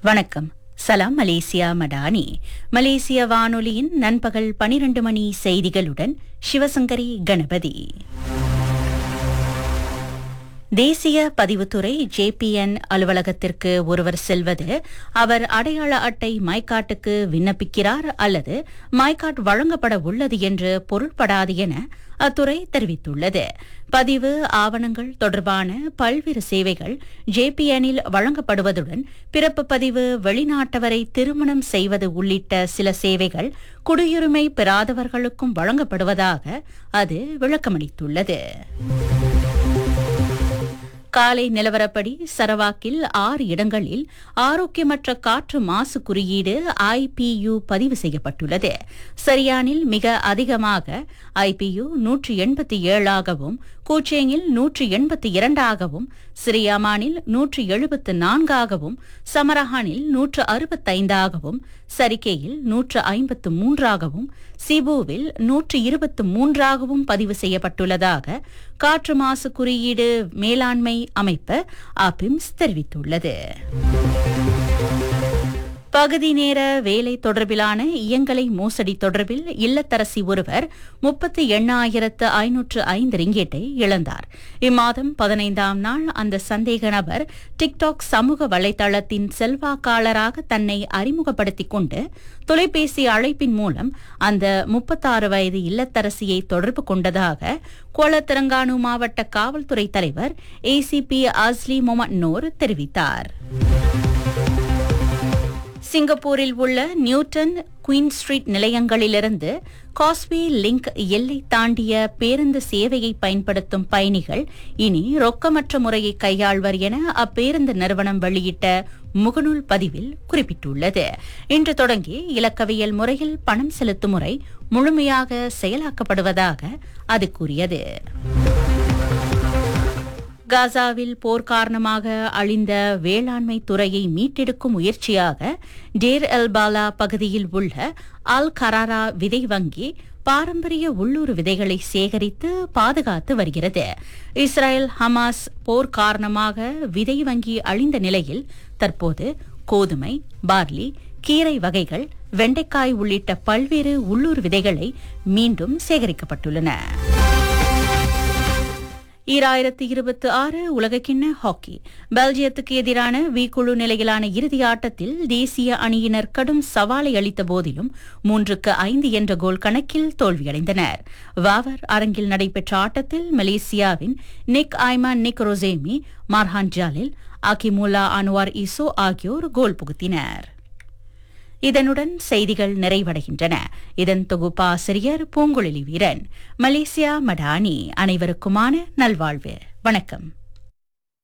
வணக்கம் சலாம் மலேசியா மடானி மலேசிய வானொலியின் நண்பகல் பனிரண்டு மணி செய்திகளுடன் சிவசங்கரி கணபதி தேசிய பதிவுத்துறை ஜேபிஎன் அலுவலகத்திற்கு ஒருவர் செல்வது அவர் அடையாள அட்டை மைகாட்டுக்கு விண்ணப்பிக்கிறார் அல்லது மைகாட் வழங்கப்பட உள்ளது என்று பொருள்படாது என அத்துறை தெரிவித்துள்ளது பதிவு ஆவணங்கள் தொடர்பான பல்வேறு சேவைகள் ஜேபிஎனில் வழங்கப்படுவதுடன் பிறப்பு பதிவு வெளிநாட்டவரை திருமணம் செய்வது உள்ளிட்ட சில சேவைகள் குடியுரிமை பெறாதவர்களுக்கும் வழங்கப்படுவதாக அது விளக்கமளித்துள்ளது காலை நிலவரப்படி சரவாக்கில் ஆறு இடங்களில் ஆரோக்கியமற்ற காற்று மாசு குறியீடு ஐபியு பதிவு செய்யப்பட்டுள்ளது சரியானில் மிக அதிகமாக ஐபியு நூற்றி எண்பத்தி ஏழாகவும் கூச்சேங்கில் நூற்றி எண்பத்தி இரண்டாகவும் சிரியாமானில் நூற்றி எழுபத்து நான்காகவும் சமரஹானில் நூற்று அறுபத்தைந்தாகவும் சரிகேயில் நூற்று ஐம்பத்து மூன்றாகவும் சிபுவில் நூற்று இருபத்து மூன்றாகவும் பதிவு செய்யப்பட்டுள்ளதாக காற்று மாசு குறியீடு மேலாண்மை அமைப்பு அபிம்ஸ் தெரிவித்துள்ளது பகுதி நேர வேலை தொடர்பிலான இயங்கலை மோசடி தொடர்பில் இல்லத்தரசி ஒருவர் முப்பத்தி எண்ணாயிரத்து ஐநூற்று ஐந்து ரிங்கேட்டை இழந்தார் இம்மாதம் பதினைந்தாம் நாள் அந்த சந்தேக நபர் டிக்டாக் சமூக வலைதளத்தின் செல்வாக்காளராக தன்னை அறிமுகப்படுத்திக் கொண்டு தொலைபேசி அழைப்பின் மூலம் அந்த முப்பத்தாறு வயது இல்லத்தரசியை தொடர்பு கொண்டதாக கோலத்திரங்கானு மாவட்ட காவல்துறை தலைவர் ஏசிபி அஸ்லி மொமட் நூர் தெரிவித்தார் சிங்கப்பூரில் உள்ள நியூட்டன் குயின் ஸ்ட்ரீட் நிலையங்களிலிருந்து காஸ்வே லிங்க் எல்லை தாண்டிய பேருந்து சேவையை பயன்படுத்தும் பயணிகள் இனி ரொக்கமற்ற முறையை கையாள்வர் என அப்பேருந்து நிறுவனம் வெளியிட்ட முகநூல் பதிவில் குறிப்பிட்டுள்ளது இன்று தொடங்கி இலக்கவியல் முறையில் பணம் செலுத்தும் முறை முழுமையாக செயலாக்கப்படுவதாக அது கூறியது காசாவில் போர் காரணமாக அழிந்த வேளாண்மை துறையை மீட்டெடுக்கும் முயற்சியாக டேர் எல் பாலா பகுதியில் உள்ள அல் கராரா விதை வங்கி பாரம்பரிய உள்ளூர் விதைகளை சேகரித்து பாதுகாத்து வருகிறது இஸ்ரேல் ஹமாஸ் போர் காரணமாக விதை வங்கி அழிந்த நிலையில் தற்போது கோதுமை பார்லி கீரை வகைகள் வெண்டைக்காய் உள்ளிட்ட பல்வேறு உள்ளூர் விதைகளை மீண்டும் சேகரிக்கப்பட்டுள்ளன ஈராயிரத்தி இருபத்தி ஆறு உலகக்கிண்ண ஹாக்கி பெல்ஜியத்துக்கு எதிரான வி குழு நிலையிலான இறுதி ஆட்டத்தில் தேசிய அணியினர் கடும் சவாலை அளித்த போதிலும் மூன்றுக்கு ஐந்து என்ற கோல் கணக்கில் தோல்வியடைந்தனர் வாவர் அரங்கில் நடைபெற்ற ஆட்டத்தில் மலேசியாவின் நிக் ஐமான் நிக் ரொசேமி மார்ஹான் ஜாலில் அகிமுல்லா அன்வார் இசோ ஆகியோர் கோல் புகுத்தினர் இதனுடன் செய்திகள் நிறைவடைகின்றன இதன் தொகுப்பாசிரியர் பூங்குழலி வீரன் மலேசியா மடானி அனைவருக்குமான நல்வாழ்வு வணக்கம்